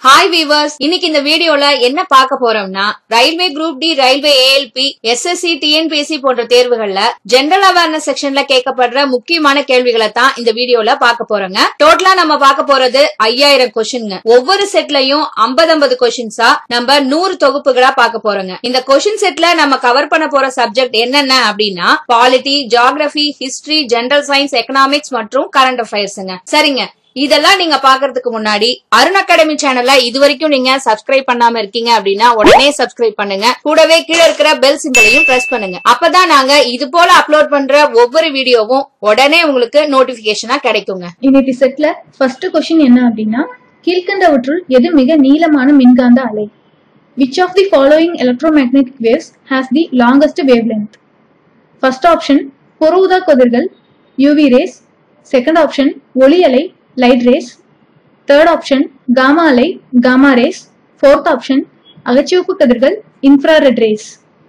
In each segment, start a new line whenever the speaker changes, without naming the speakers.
Hi viewers இன்னைக்கு இந்த வீடியோல என்ன பார்க்க போறோம்னா railway group D railway ALP SSC TNPSC போன்ற தேர்வுகள்ல ஜெனரல் அவேர்னஸ் செக்ஷன்ல கேட்கப்படுற முக்கியமான கேள்விகளை தான் இந்த வீடியோல பார்க்க போறோங்க டோட்டலா நம்ம பார்க்க போறது ஐயாயிரம் கொஸ்டின்ங்க ஒவ்வொரு செட்லயும் 50 50 கொஸ்டின்ஸா நம்ம நூறு தொகுப்புகளா பார்க்க போறோங்க இந்த கொஸ்டின் செட்ல நம்ம கவர் பண்ண போற சப்ஜெக்ட் என்னென்ன அப்படின்னா polity geography history general science economics மற்றும் கரண்ட் அஃபேர்ஸ்ங்க சரிங்க இதெல்லாம் நீங்க பாக்குறதுக்கு முன்னாடி அருண் அகாடமி சேனல்ல இது வரைக்கும் நீங்க சப்ஸ்கிரைப் பண்ணாம இருக்கீங்க அப்படின்னா உடனே சப்ஸ்கிரைப் பண்ணுங்க கூடவே கீழே இருக்கிற பெல் சிம்பலையும் பிரஸ் பண்ணுங்க அப்பதான் நாங்க இது போல அப்லோட் பண்ற ஒவ்வொரு வீடியோவும் உடனே உங்களுக்கு நோட்டிபிகேஷனா கிடைக்குங்க
இன்னைக்கு செட்ல ஃபர்ஸ்ட் கொஸ்டின் என்ன அப்படின்னா கீழ்கண்டவற்றுள் எது மிக நீளமான மின்காந்த அலை which of the following electromagnetic waves has the longest wave length first option புற ஊதா கதிர்கள் யூவி ரேஸ் செகண்ட் ஆப்ஷன் ஒளி அலை light rays third option gamma அலை காமா ரேஸ் ஃபோர்த் ஆப்ஷன் அகச்சிவப்பு கதிர்கள் இன்ஃப்ராரெட் ரேஸ்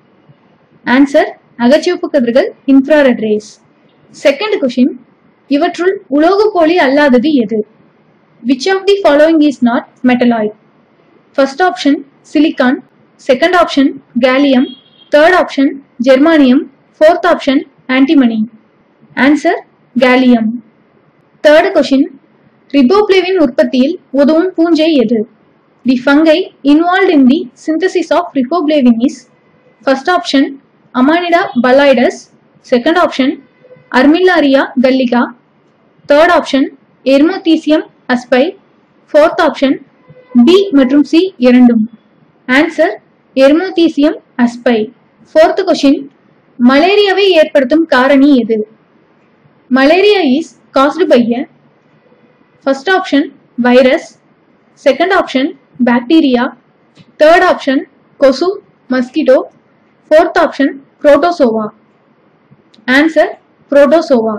ஆன்சர் அகச்சிவப்பு கதிர்கள் இன்ஃப்ராரெட் ரேஸ் செகண்ட் கொஷின் இவற்றுள் உலோகப்போலி அல்லாதது எது which of the following is not metalloid first option silicon second option gallium third option germanium fourth option antimony answer gallium third question riboflavin உற்பத்தியில் உதவும் பூஞ்சை எது the fungi involve in the synthesis of riboflavin is first option Amanita phalloides second option Armillaria gallica third option Eremothecium ashbyi fourth option B மற்றும் C இரண்டும் answer Eremothecium ashbyi fourth question மலேரியாவை ஏற்படுத்தும் காரணி எது malaria is caused by a first option virus second option bacteria third option கொசு mosquito fourth option protozoa answer protozoa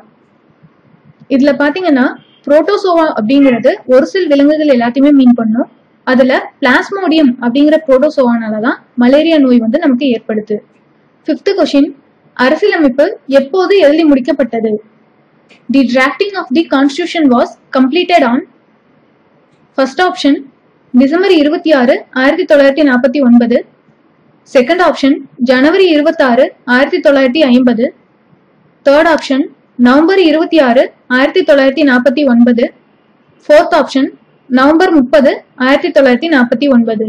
இதுல பாத்தீங்கன்னா protozoa அப்படிங்கிறது ஒரு சில விலங்குகள் எல்லாத்தையுமே மீன் பண்ணும் அதுல பிளாஸ்மோடியம் அப்படிங்கிற புரோட்டோசோவானால தான் மலேரியா நோய் வந்து நமக்கு ஏற்படுது ஃபிஃப்த் கொஷின் அரசியலமைப்பு எப்போது எழுதி முடிக்கப்பட்டது the drafting of the constitution was completed on first option December இருபத்தி ஆறு ஆயிரத்தி தொள்ளாயிரத்தி நாற்பத்தி ஒன்பது செகண்ட் ஆப்ஷன் ஜனவரி இருபத்தாறு ஆயிரத்தி தொள்ளாயிரத்தி ஐம்பது தேர்ட் ஆப்ஷன் நவம்பர் இருபத்தி ஆறு ஆயிரத்தி தொள்ளாயிரத்தி நாற்பத்தி ஒன்பது ஃபோர்த் ஆப்ஷன் நவம்பர் முப்பது ஆயிரத்தி தொள்ளாயிரத்தி நாற்பத்தி ஒன்பது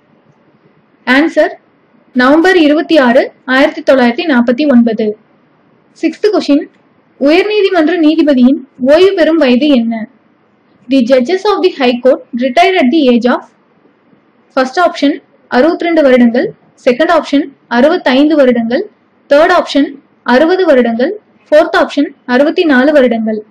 ஆன்சர் நவம்பர் இருபத்தி ஆறு ஆயிரத்தி தொள்ளாயிரத்தி நாற்பத்தி ஒன்பது சிக்ஸ்த் கொஷின் உயர்நீதிமன்ற நீதிபதியின் ஓய்வு பெறும் வயது என்ன the judges of the high court retire at the age of first option அறுபத்தி ரெண்டு வருடங்கள் செகண்ட் ஆப்ஷன் அறுபத்தைந்து வருடங்கள் தேர்ட் ஆப்ஷன் அறுபது வருடங்கள் ஃபோர்த் ஆப்ஷன் அறுபத்தி நாலு வருடங்கள்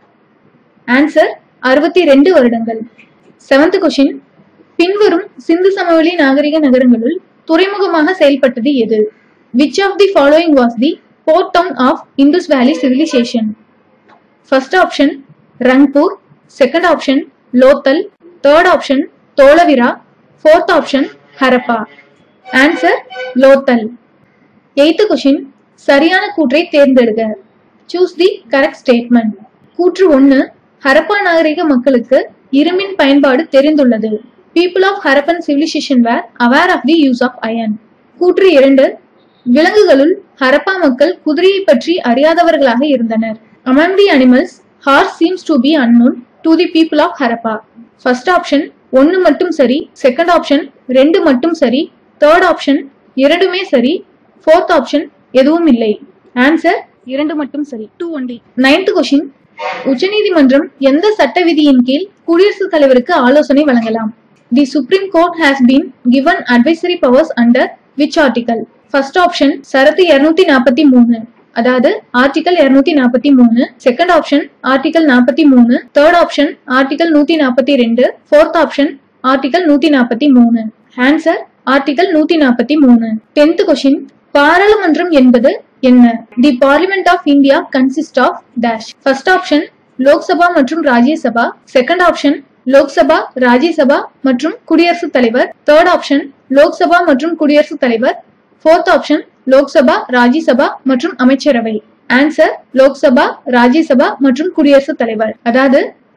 ஆன்சர் அறுபத்தி ரெண்டு வருடங்கள் செவன்த் கொஷின் பின்வரும் சிந்து சமவெளி நாகரிக நகரங்களுள் துறைமுகமாக செயல்பட்டது எது which of the following was the port town of Indus valley civilization first option Rangpur second option Lothal third option Dholavira fourth option Harappa answer Lothal eighth question சரியான கூற்றை தேர்ந்தெடுக சூஸ் தி கரெக்ட் ஸ்டேட்மெண்ட் கூற்று ஒன்று ஹரப்பா நாகரிக மக்களுக்கு இரும்பின் பயன்பாடு தெரிந்துள்ளது people of Harappan civilization were aware of the use of iron கூற்று இரண்டு விலங்குகளுள் ஹரப்பா மக்கள் குதிரையை பற்றி அறியாதவர்களாக இருந்தனர் among the animals hours seems to be unknown to the people of Harappa first option ஒன்னு மட்டும் சரி செகண்ட் ஆப்ஷன் ரெண்டு மட்டும் சரி தேர்ட் ஆப்ஷன் இரண்டுமே சரி ஃபோர்த் ஆப்ஷன் எதுவும் இல்லை ஆன்சர் இரண்டு மட்டும் சரி டூ ஒன்லி நைன்த் கொஷின் உச்சநீதிமன்றம் எந்த சட்ட விதியின் கீழ் குடியரசுத் தலைவருக்கு ஆலோசனை வழங்கலாம் the supreme court has been given advisory powers under which article first option சரத்து இருநூத்தி நாற்பத்தி மூணு அதாவது ஆர்டிகல் இருநூத்தி நாற்பத்தி மூணு செகண்ட் ஆப்ஷன் ஆர்டிகல் நாற்பத்தி மூணு தேர்ட் ஆப்ஷன் ஆர்டிகல் நூத்தி நாற்பத்தி ரெண்டு ஃபோர்த் ஆப்ஷன் ஆர்டிகல் நூத்தி நாற்பத்தி மூணு ஆன்சர் ஆர்டிகல் நூத்தி நாற்பத்தி மூணு டென்த் கொஷின் பாராளுமன்றம் என்பது என்ன the parliament of India consist of dash first option Lok Sabha மற்றும் ராஜ்யசபா செகண்ட் ஆப்ஷன் லோக்சபா ராஜ்யசபா மற்றும் குடியரசுத் தலைவர் தேர்ட் ஆப்ஷன் லோக்சபா மற்றும் குடியரசுத் தலைவர் ஃபோர்த் ஆப்ஷன் லோக்சபா ராஜ்யசபா மற்றும் அமைச்சரவை ஆன்சர் லோக்சபா ராஜ்யசபா மற்றும் குடியரசுத் தலைவர் அதாவது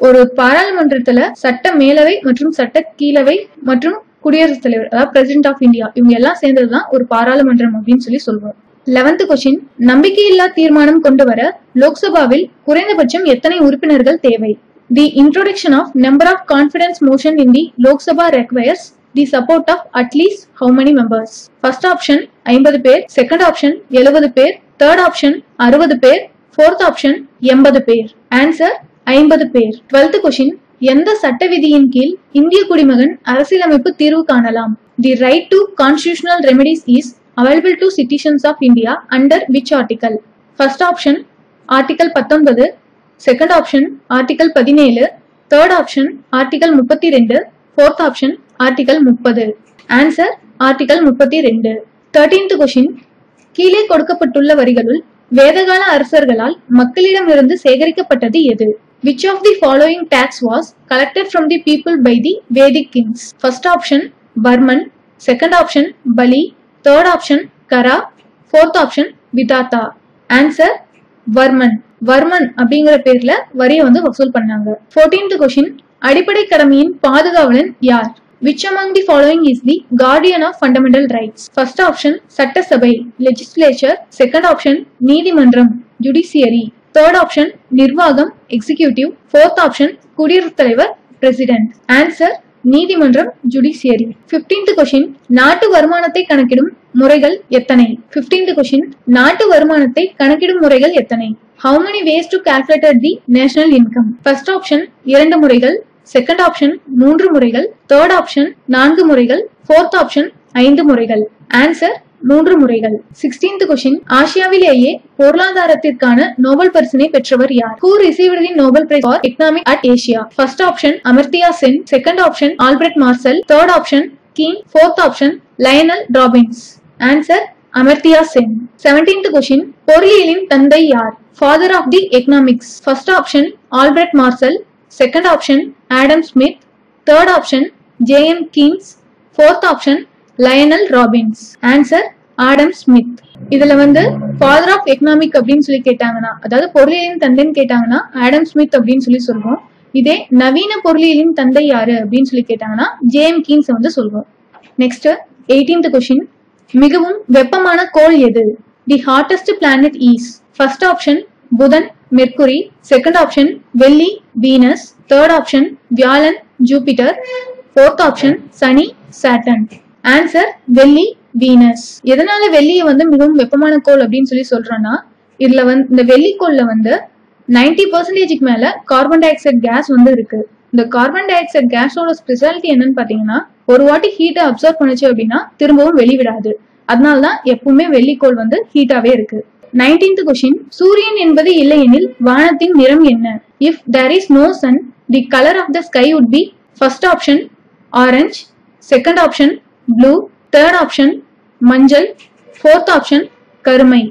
ஒரு பாராளுமன்றத்துல சட்ட மேலவை மற்றும் சட்ட கீழவை மற்றும் குடியரசுத் தலைவர் அதாவது பிரசிடென்ட் ஆஃப் இந்தியா இவங்க எல்லாம் சேர்ந்ததுதான் ஒரு பாராளுமன்றம் அப்படின்னு சொல்லி சொல்வோம் லெவன்த் கொஸ்டின் நம்பிக்கையில்லா தீர்மானம் கொண்டு வர லோக்சபாவில் குறைந்தபட்சம் எத்தனை உறுப்பினர்கள் தேவை the introduction of number of confidence motion in the Lok Sabha requires the support of at least how many members first option ஐம்பது பேர் செகண்ட் ஆப்ஷன் எழுபது பேர் தேர்ட் ஆப்ஷன் அறுபது பேர் ஃபோர்த் ஆப்ஷன் எண்பது பேர் ஆன்சர் ஐம்பது பேர் டுவெல்த் கொஸ்டின் எந்த சட்ட விதியின் கீழ் இந்திய குடிமகன் அரசியலமைப்பு தீர்வு காணலாம் the right to constitutional remedies is available to citizens of India under which article first option article பத்தொன்பது செகண்ட் ஆப்ஷன் ஆர்டிகல் பதினேழு தேர்ட் ஆப்ஷன் ஆர்டிகல் முப்பத்தி ரெண்டு ஃபோர்த் ஆப்ஷன் ஆர்டிகல் முப்பது ஆன்சர் ஆர்டிகல் முப்பத்தி ரெண்டு தேர்டீன்த் கொஷின் கீழே கொடுக்கப்பட்டுள்ள வரிகளுள் வேதகால அரசர்களால் மக்களிடமிருந்து சேகரிக்கப்பட்டது எது which of the following tax was collected from the people by the Vedic kings first option varman second option bali third option kara fourth option vidatha answer varman varman அப்படிங்கிற பேர்ல வரியை வந்து வசூல் பண்ணாங்க ஃபோர்டீன்த் கொஷின் அடிப்படை கடமையின் பாதுகாவலன் யார் which among the following is the guardian of fundamental rights first option சட்டசபை legislature second option நீதிமன்றம் judiciary third option நிர்வாகம் executive fourth option குடியரசுத் தலைவர் president answer நீதிமன்றம் ஜுடிஷியரி 15th கொஷின் நாட்டு வருமானத்தை கணக்கிடும் முறைகள் எத்தனை 15th கொஷின் நாட்டு வருமானத்தை கணக்கிடும் முறைகள் எத்தனை how many ways to calculate the national income first option இரண்டு முறைகள் செகண்ட் ஆப்ஷன் மூன்று முறைகள் தேர்ட் ஆப்ஷன் நான்கு முறைகள் ஃபோர்த் ஆப்ஷன் ஐந்து முறைகள் ஆன்சர் மூன்று முறைகள் சிக்ஸ்டீன்த் கொஸ்டின் ஆசியாவிலேயே பொருளாதாரத்திற்கான நோபல் பரிசினை பெற்றவர் யார் who received the Nobel prize for economic at Asia first option Amartya Sen second option Albert Marshall third option Keynes fourth option Lionel Robbins answer Amartya Sen seventeenth question பொருளியலின் தந்தை யார் father of the economics first option Albert Marshall second option Adam Smith third option J M Keynes fourth option Lionel Robbins answer Adam Smith இதுல வந்து father of economic அப்படின்னு சொல்லி கேட்டாங்கன்னா அதாவது பொருளியலின் தந்தைன்னு கேட்டாங்கன்னா ஆடம் ஸ்மித் அப்படின்னு சொல்லி சொல்லுவோம் இதே நவீன பொருளியலின் தந்தை யாரு அப்படின்னு சொல்லி கேட்டாங்கன்னா ஜேஎம் கீன்ஸ் வந்து சொல்லுவோம் நெக்ஸ்ட் எயிட்டீன்த் கொஸ்டின் மிகவும் வெப்பமான கோள் எது the hottest planet is first option புதன் மெர்க்குரி செகண்ட் ஆப்ஷன் வெள்ளி வீனஸ் தேர்ட் ஆப்ஷன் வியாழன் ஜூபிட்டர் ஃபோர்த் ஆப்ஷன் சனி சாட்டன் ஆன்சர் வெள்ளி வீனஸ் எதனால வெள்ளியை வந்து மிகவும் வெப்பமான கோள் அப்படின்னு சொல்லி சொல்றோம்னா இதுல வந்து இந்த வெள்ளிக்கோள்ல வந்து நைன்டி பர்சன்டேஜுக்கு மேல கார்பன் டை ஆக்சைடு கேஸ் வந்து இருக்கு இந்த கார்பன் டை ஆக்சைடு கேஸோட ஸ்பெஷாலிட்டி என்னன்னு பாத்தீங்கன்னா ஒரு வாட்டி ஹீட்டை அப்சர்வ் பண்ணுச்சு அப்படின்னா திரும்பவும் வெளிவிடாது அதனாலதான் எப்பவுமே வெள்ளிக்கோள் வந்து ஹீட்டாவே இருக்கு நைன்டீன்த் கொஸ்டின் சூரியன் என்பது இல்லையெனில் வானத்தின் நிறம் என்ன if there is no sun the colour of the sky would be first option orange second option blue third option மஞ்சள் ஃபோர்த் ஆப்ஷன் கருமை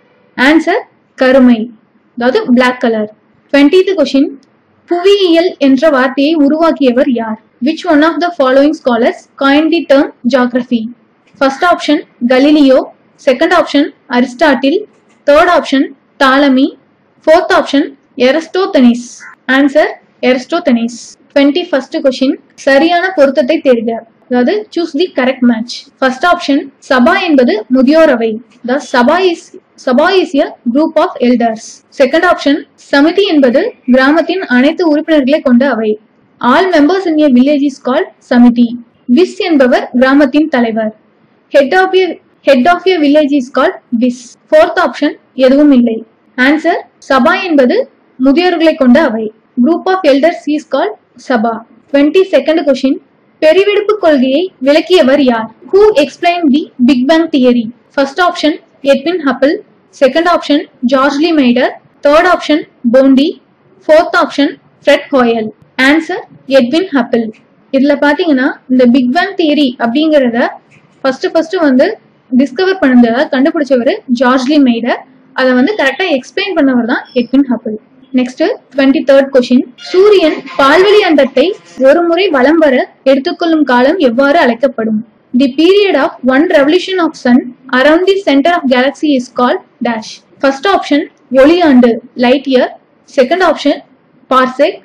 ஆன்சர் கருமை அதாவது பிளாக் கலர் டுவெண்ட்டித் கொஸ்டின் புவியியல் என்ற வார்த்தையை உருவாக்கியவர் யார் which one of the following scholars coin the term geography first option Galileo second option Aristotle third option Ptolemy fourth option Eratosthenes answer Eratosthenes twenty first question சரியான பொருத்தத்தை தேர்க அதாவது choose the correct match first option sabha என்பது முதியோர் அவை the sabha is sabha is a group of elders second option samiti என்பது கிராமத்தின் அனைத்து உறுப்பினர்களை கொண்ட அவை all members in a village is called Samithi vish என்பவர் கிராமத்தின் தலைவர் head of a head of a village is called vish fourth option எதுவும் இல்லை ஆன்சர் சபா என்பது முதியோர்களை கொண்ட அவை group of elders is called sabha twenty second question பெருவெடுப்பு கொள்கையை விளக்கியவர் யார் who explain the big bang theory first option Edwin Hubble second option George Lemaitre third option Bondi fourth option Fred Hoyle answer Edwin Hubble இதுல பாத்தீங்கன்னா இந்த big bang theory அப்படிங்கறத first first வந்து discover பண்ணதை கண்டுபிடிச்சவர் ஜார்ஜ்லி மெய்டர் அதை வந்து கரெக்டா எக்ஸ்பிளைன் பண்ணவர் தான் Edwin Hubble next twenty third question சூரியன் பால்வெளி அண்டத்தை ஒரு முறை வலம் வர எடுத்துக்கொள்ளும் காலம் எவ்வாறு அழைக்கப்படும் the period of one revolution of sun around the center of galaxy is call dash first option ஒளியாண்டு light year second option parsec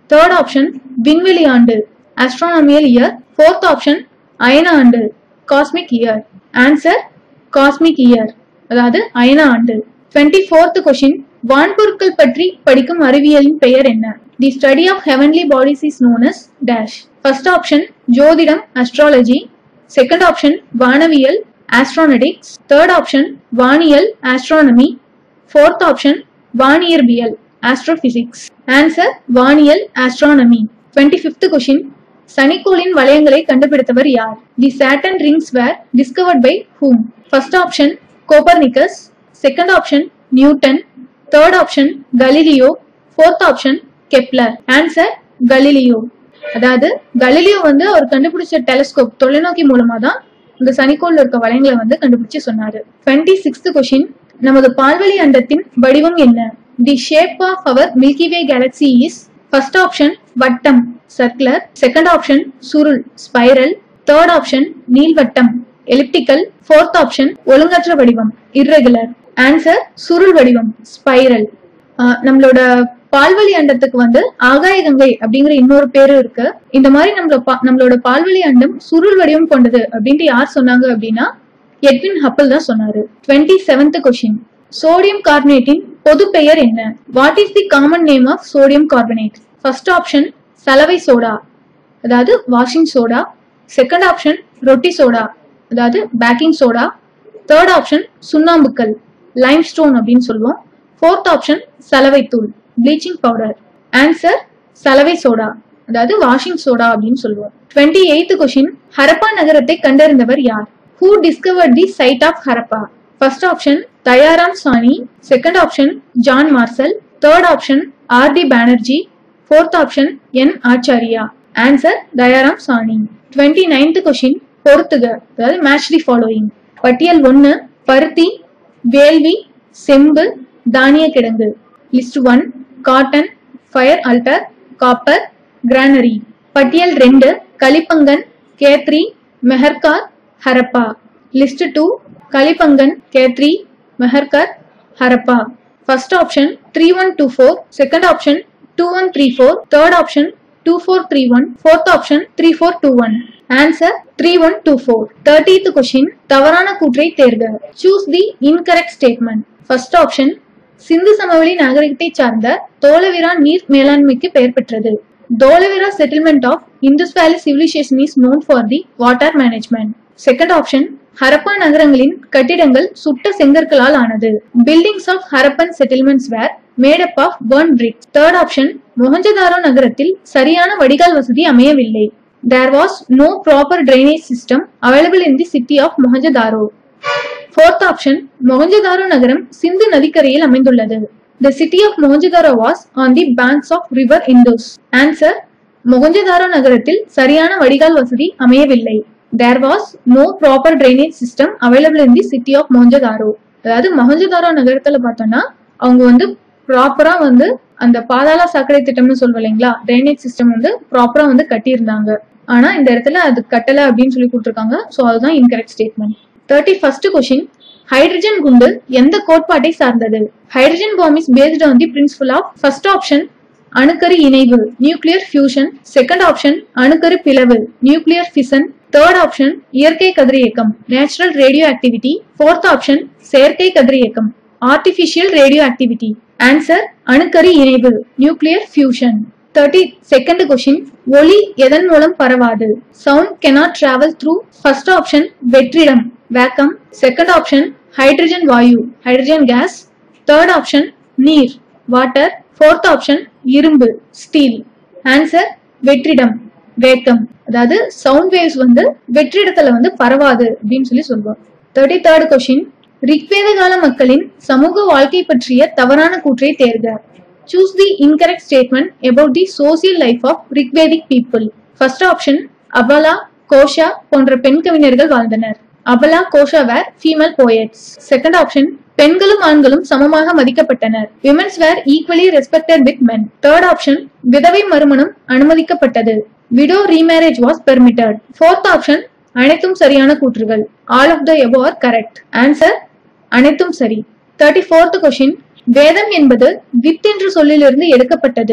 third option விண்வெளி ஆண்டு ஆஸ்ட்ரானமியல் இயர் ஃபோர்த் ஆப்ஷன் அயன ஆண்டு cosmic year answer cosmic year அதாவது அயன ஆண்டு twenty fourth question வான்பொருட்கள் பற்றி படிக்கும் அறிவியலின் பெயர் என்ன the study of heavenly bodies is known as dash first option ஜோதிடம் அஸ்ட்ராலஜி செகண்ட் ஆப்ஷன் வானவியல் ஆஸ்ட்ரானடிக்ஸ் தேர்ட் ஆப்ஷன் வானியல் ஆஸ்ட்ரானமி ஃபோர்த் ஆப்ஷன் வானியற்பியல் ஆஸ்ட்ரோபிசிக்ஸ் ஆன்சர் வானியல் ஆஸ்ட்ரானமி டுவெண்ட்டி ஃபிஃப்த் கொஷின் சனிக்கோளின் வளையங்களை கண்டுபிடித்தவர் யார் the Saturn rings were discovered by whom first option Copernicus second option Newton third option Galileo fourth option Kepler answer Galileo அதாவது Galileo வந்து அவர் கண்டுபிடிச்ச டெலஸ்கோப் தொலைநோக்கி மூலமா தான் இந்த சனிக்கோள்ல இருக்க வளையங்களை வந்து கண்டுபிடிச்சு சொன்னாரு டுவெண்ட்டி சிக்ஸ்த் கொஸ்டின் நமது பால்வெளி அண்டத்தின் வடிவம் என்ன the shape of our milky way galaxy is first option வட்டம் சர்க்குலர் செகண்ட் ஆப்ஷன் சுருள் ஸ்பைரல் தேர்ட் ஆப்ஷன் நீள்வட்டம் எலிப்டிக்கல் ஃபோர்த் ஆப்ஷன் ஒழுங்கற்ற வடிவம் இர்ரெகுலர் ஆன்சர் சுருள் வடிவம் ஸ்பைரல் நம்மளோட பால்வழி அண்டத்துக்கு வந்து ஆகாய கங்கை அப்படிங்கிற இன்னொரு பேரு இருக்கு இந்த மாதிரி நம்மளோட பா- நம்மளோட பால்வழி அண்டம் சுருள் வடிவம் கொண்டது அப்படின்ட்டு யார் சொன்னாங்க அப்படின்னா எட்வின் ஹப்பிள் தான் சொன்னாரு டுவெண்ட்டி செவன்த் கொஸ்டின் சோடியம் கார்பனேட்டின் பொது பெயர் என்ன what is the common name of sodium carbonate first option சலவை சோடா அதாவது வாஷிங் சோடா செகண்ட் ஆப்ஷன் ரொட்டி சோடா அதாவது பேக்கிங் சோடா தேர்ட் ஆப்ஷன் சுண்ணாம்புக்கல் லைம் ஸ்டோன் அப்படின்னு சொல்லுவோம் ஃபோர்த் ஆப்ஷன் சலவை தூள் ப்ளீச்சிங் பவுடர் ஆன்சர் சலவை சோடா அதாவது வாஷிங் சோடா அப்படின்னு சொல்லுவோம் டுவெண்ட்டி எய்த் கொஷின் ஹரப்பா நகரத்தை கண்டறிந்தவர் யார் who discovered the site of Harappa first option தயாராம் Sahni second option John Marshall third option R D Banerji fourth option N Acharya answer Dayaram Sahni twenty ninth question பொறுத்துக அதாவது match the following பட்டியல் ஒன்னு பருத்தி வேள்வி செம்பு தானிய கிடங்கு list one cotton fire altar copper granary பட்டியல் ரெண்டு Kalibangan Khetri Mehrgarh Harappa list two Kalibangan Khetri Mehrgarh Harappa first option three one two four second option two one three four third option two four three one fourth option three four two one answer three one two four thirtieth question தவறான கூற்றை தேர்க choose the incorrect statement first option Sindhu சமவெளி நாகரிகத்தை சார்ந்த தோலவிரா நீர் மேலாண்மைக்கு பெயர் பெற்றது Dholavira settlement of Indus valley civilization is known for the water management second option Harappa நகரங்களின் கட்டிடங்கள் சுட்ட செங்கற்களால் ஆனது buildings of Harappan settlements were made up of burn bricks third option Mohenjodaro நகரத்தில் சரியான வடிகால் வசதி அமையவில்லை there was no proper drainage system available in the city of Mohenjodaro fourth option Mohenjodaro நகரம் சிந்து நதிக்கரையில் அமைந்துள்ளது the city of Mohenjodaro was on the banks of river இண்டோஸ் answer Mohenjodaro நகரத்தில் சரியான வடிகால் வசதி அமையவில்லை there was no proper drainage system available in the city of Mohenjodaro அதாவது மொஹஞ்சதாரோ நகரத்துல பார்த்தோம்னா அவங்க வந்து ப்ராப்பரா வந்து அந்த பாதாள சாக்கடை திட்டம்னு சொல்லுவோம் இல்லைங்களா drainage சிஸ்டம் வந்து ப்ராப்பரா வந்து கட்டியிருந்தாங்க ஆனா இந்த இடத்துல அது கட்டல அப்படின்னு சொல்லி கொடுத்துருக்காங்க ஸோ அதுதான் incorrect statement thirty first question hydrogen குண்டு எந்த கோட்பாட்டை சார்ந்தது hydrogen bomb is based on the principle of first option அணுக்கரு இணைவு நியூக்ளியர் ஃபியூஷன் செகண்ட் ஆப்ஷன் அணுக்கரு பிளவு நியூக்ளியர் ஃபிசன் தேர்ட் ஆப்ஷன் இயற்கை கதிரியக்கம் natural radioactivity fourth option செயற்கை கதிரியக்கம் ஆர்டிஃபிஷியல் ரேடியோ ஆக்டிவிட்டி ஆன்சர் அணுக்கரு இணைவு nuclear fusion thirty second question ஒளி எதன் மூலம் பரவாது sound cannot travel through first option வெற்றிடம் வேக்கம் செகண்ட் ஆப்ஷன் ஹைட்ரஜன் வாயு ஹைட்ரஜன் கேஸ் தேர்ட் ஆப்ஷன் நீர் வாட்டர் ஃபோர்த் ஆப்ஷன் இரும்பு ஸ்டீல் ஆன்சர் வெற்றிடம் வேக்கம் அதாவது சவுண்ட் வேவ்ஸ் வந்து வெற்றிடத்துல வந்து பரவாது அப்படின்னு சொல்லி சொல்லுவோம் தேர்ட்டி தேர்ட் கொஷின் ரிக்வேத கால மக்களின் சமூக வாழ்க்கை பற்றிய தவறான கூற்றை தேர்க choose the incorrect statement about the social life of Rigvedic people first option Apala Ghosha போன்ற பெண் கவிஞர்கள் வாழ்ந்தனர் Apala Ghosha were female poets second option பெண்களும் ஆண்களும் சமமாக மதிக்கப்பட்டனர் women's were equally respected with men third option விதவை மறுமணம் அனுமதிக்கப்பட்டது widow remarriage was permitted fourth option அனைத்தும் சரியான கூற்றுகள் all of the above are correct answer அனைத்தும் சரி தேர்ட்டி ஃபோர்த் கொஷின் வேதம் என்பது வித் என்ற சொல்லிலிருந்து எடுக்கப்பட்டது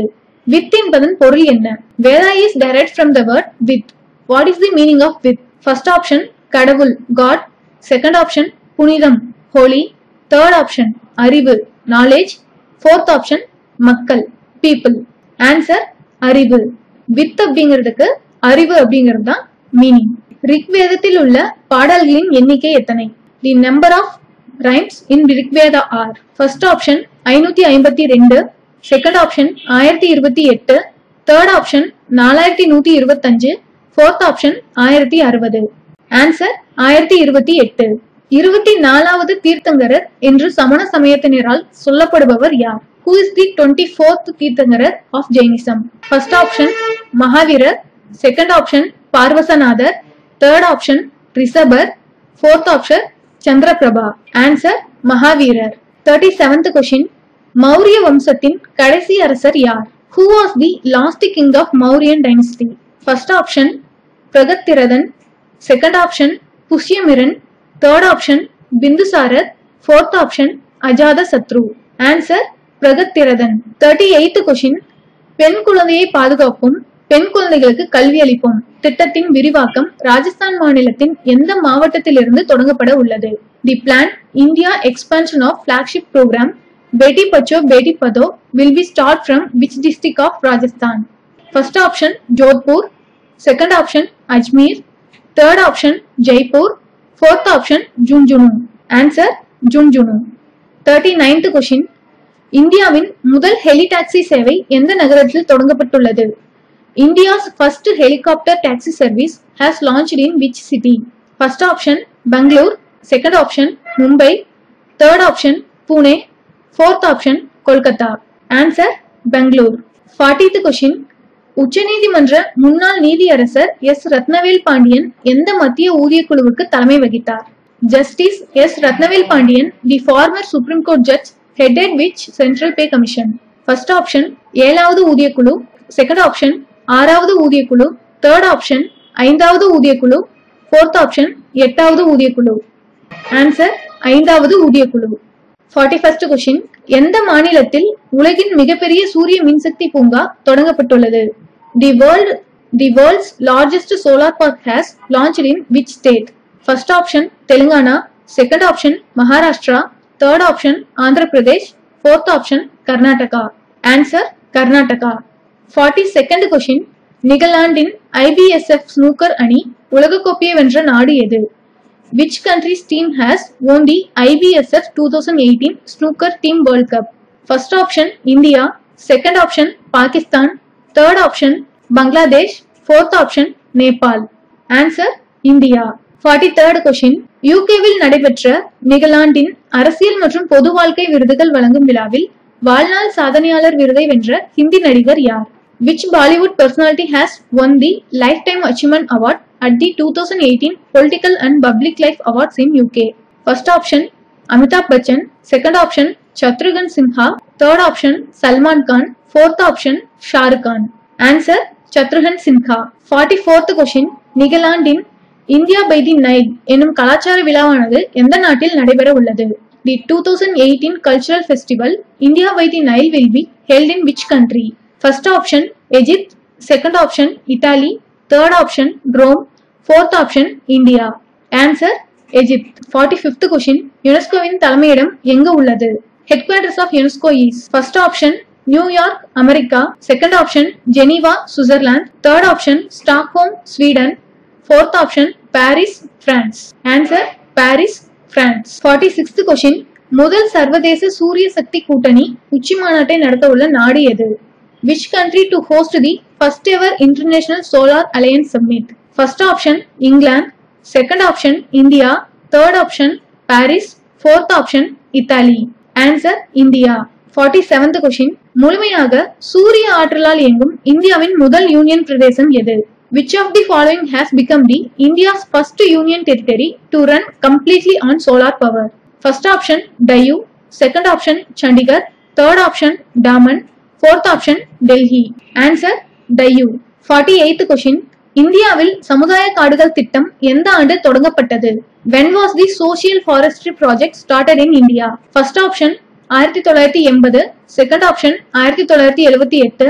வித் என்பதன் பொருள் என்ன Veda is direct from the word vid what is the meaning of vid first option கடவுள் காட் செகண்ட் ஆப்ஷன் புனிதம் ஹோலி தேர்ட் ஆப்ஷன் அறிவு நாலேஜ் ஃபோர்த் ஆப்ஷன் மக்கள் பீப்புள் ஆன்சர் அறிவு வித் அப்படிங்கிறதுக்கு அறிவு அப்படிங்கிறது தான் மீனிங் ரிக்வேதத்தில் உள்ள பாடல்களின் எண்ணிக்கை எத்தனை the number of rhymes in Rigveda are first option ஐநூத்தி ஐம்பத்தி ரெண்டு செகண்ட் ஆப்ஷன் ஆயிரத்தி இருபத்தி எட்டு தேர்ட் ஆப்ஷன் நாலாயிரத்தி நூத்தி இருபத்தஞ்சு ஃபோர்த் ஆப்ஷன் ஆயிரத்தி அறுபது ஆன்சர் ஆயிரத்தி இருபத்தி எட்டு இருபத்தி நாலாவது தீர்த்தங்கரர் என்று சமண சமயத்தினரால் சொல்லப்படுபவர் யார் who is the twenty fourth Tirthankarar of Jainism first option Mahaveerar second option Parsvanathar third option Rishabar fourth option Chandraprabha answer Mahaveerar thirty seventh question Maurya வம்சத்தின் கடைசி அரசர் யார் who was the last king of Mauryan dynasty first option Brihadrathan second option Pushyamitran third option Bindusarar fourth option Ajatashatru answer Brihadrathan thirty eighth question பெண் குழந்தையை பாதுகாப்போம் பெண் குழந்தைகளுக்கு கல்வி அளிப்போம் திட்டத்தின் விரிவாக்கம் ராஜஸ்தான் மாநிலத்தின் எந்த மாவட்டத்திலிருந்து தொடங்கப்பட உள்ளது the plan India expansion of flagship programme Beti Bachao Beti Padhao will be start from which district of Rajasthan first option Jodhpur second option Ajmer third option Jaipur fourth option Jhunjhunu answer Jhunjhunu thirty ninth question இந்தியாவின் முதல் ஹெலி டாக்ஸி சேவை எந்த நகரத்தில் தொடங்கப்பட்டுள்ளது India's first helicopter taxi service has launched in which city first option Bangalore second option Mumbai third option Pune fourth option Kolkata answer Bangalore fortieth question உச்சநீதிமன்ற முன்னாள் நீதியரசர் S Ratnavel Pandian எந்த மத்திய ஊதிய குழுவுக்கு தலைமை வகித்தார் justice S Ratnavel Pandian the former supreme court judge headed which central pay commission first option ஏழாவது ஊதியக்குழு செகண்ட் ஆப்ஷன் ஆறாவது ஊதியக்குழு தேர்ட் ஆப்ஷன் ஐந்தாவது ஊதியக்குழு ஃபோர்த் ஆப்ஷன் எட்டாவது ஊதியக்குழு ஆன்சர் ஐந்தாவது ஊதியக்குழு ஃபார்ட்டி ஃபர்ஸ்ட் கொஸ்டின் எந்த மாநிலத்தில் உலகின் மிகப்பெரிய சூரிய மின்சக்தி பூங்கா தொடங்கப்பட்டுள்ளது the world the world's largest solar park has launched in which state first option Telangana second option Maharashtra third option Andhra Pradesh fourth option Karnataka answer Karnataka forty second question நிகலாண்டின் ஐபிஎஸ்எஃப் ஸ்னூக்கர் அணி உலகக்கோப்பையை வென்ற நாடு எது which country's team has won the IBSF 2018 snooker team world cup first option india second option pakistan third option bangladesh fourth option nepal answer india 43rd question யூகேவில் நடைபெற்ற நிகலாண்டின் அரசியல் மற்றும் பொது வாழ்க்கை விருதுகள் வழங்கும் விழாவில் வாழ்நாள் சாதனையாளர் விருதை வென்ற ஹிந்தி நடிகர் யார் which Bollywood personality has won the Lifetime Achievement Award at the 2018 Political and Public Life Awards in UK? First option Amitabh Bachchan, second option Shatrughan Sinha, third option Salman Khan, fourth option Shah Rukh Khan. Answer Shatrughan Sinha. 44th question நிகலாண்டின் India by the Nile எனும் கலாச்சார விழாவானது எந்த நாட்டில் நடைபெற உள்ளது the two thousand eighteen cultural festival India by the Nile will be held in which country first option Egypt second option Italy third option Rome fourth option India answer Egypt forty fifth question யுனெஸ்கோவின் தலைமையிடம் எங்க உள்ளது headquarters of UNESCO is first option New York America second option Geneva Switzerland third option Stockholm Sweden fourth option Paris France answer Paris France forty sixth question முதல் சர்வதேச சூரிய சக்தி கூட்டணி உச்சி மாநாட்டை நடத்த உள்ள நாடு எது which country to host the first ever International Solar Alliance Summit? First option England, second option India, third option Paris, fourth option Italy. Answer India. 47th question முழுமையாக சூரிய ஆற்றலால் இயங்கும் இந்தியாவின் முதல் யூனியன் பிரதேசம் எது Which of the following has become the India's first union territory to run completely on solar power? First option Dayu, second option Chandigarh, third option Daman, fourth option Delhi answer Diu forty eighth question இந்தியாவில் சமுதாய காடுகள் திட்டம் எந்த ஆண்டு தொடங்கப்பட்டது when was the social forestry project started in India first option ஆயிரத்தி தொள்ளாயிரத்தி எண்பது செகண்ட் ஆப்ஷன் ஆயிரத்தி தொள்ளாயிரத்தி எழுபத்தி எட்டு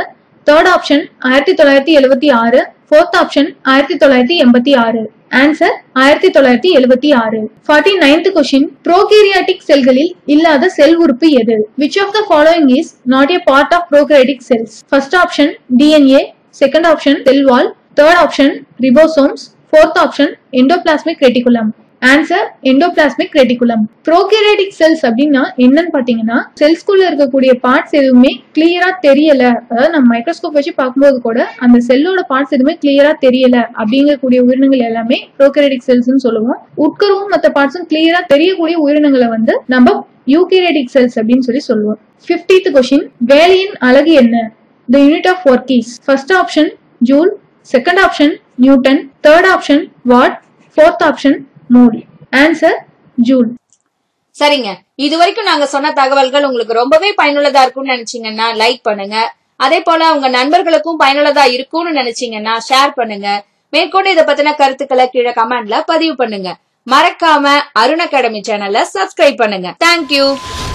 தேர்ட் ஆப்ஷன் ஆயிரத்தி தொள்ளாயிரத்தி எழுபத்தி ஆறு ஃபோர்த் ஆப்ஷன் ஆயிரத்தி தொள்ளாயிரத்தி எண்பத்தி ஆறு ஆன்சர் ஆயிரத்தி தொள்ளாயிரத்தி எழுபத்தி ஆறு ஃபார்ட்டி நைன்த் கொஸ்டின் ப்ரோகேரியாட்டிக் செல்களில் இல்லாத செல் உறுப்பு எது which of the following is not a part of prokaryotic cells first option DNA second option cell wall third option ribosomes fourth option endoplasmic reticulum answer endoplasmic reticulum prokaryotic cells அப்படின்னா என்னன்னு பாத்தீங்கன்னா செல்ஸ்குள்ள இருக்கக்கூடிய parts எதுவுமே கிளியரா தெரியல அதாவது நம்ம microscope வச்சு பார்க்கும்போது கூட அந்த செல்லோட பார்ட்ஸ் எதுவுமே கிளியரா தெரியல அப்படிங்கக்கூடிய உயிரினங்கள் எல்லாமே ப்ரோகேரியாட்டிக் செல்ஸ்னு சொல்லுவோம் உட்கருவும் மற்ற பார்ட்ஸும் கிளியரா தெரியக்கூடிய உயிரினங்களை வந்து நம்ம யூகேரியாட்டிக் செல்ஸ் அப்படின்னு சொல்லி சொல்லுவோம் பிப்டீத் கொஸ்டின் வேலையின் அழகு என்ன the unit of work is first option joule second option Newton third option watt fourth option mole answer joule
சரிங்க இது வரைக்கும் நாங்க சொன்ன தகவல்கள் உங்களுக்கு ரொம்பவே பயனுள்ளதா இருக்கும்னு நினைச்சீங்கன்னா லைக் பண்ணுங்க அதே போல உங்க நண்பர்களுக்கும் பயனுள்ளதா இருக்கும்னு நினைச்சீங்கன்னா ஷேர் பண்ணுங்க மேற்கொண்டு இதை பத்தின கருத்துக்களை கீழே கமெண்ட்ல பதிவு பண்ணுங்க மறக்காம அருண் அகாடமி சேனலை சப்ஸ்கிரைப் பண்ணுங்க தேங்க்யூ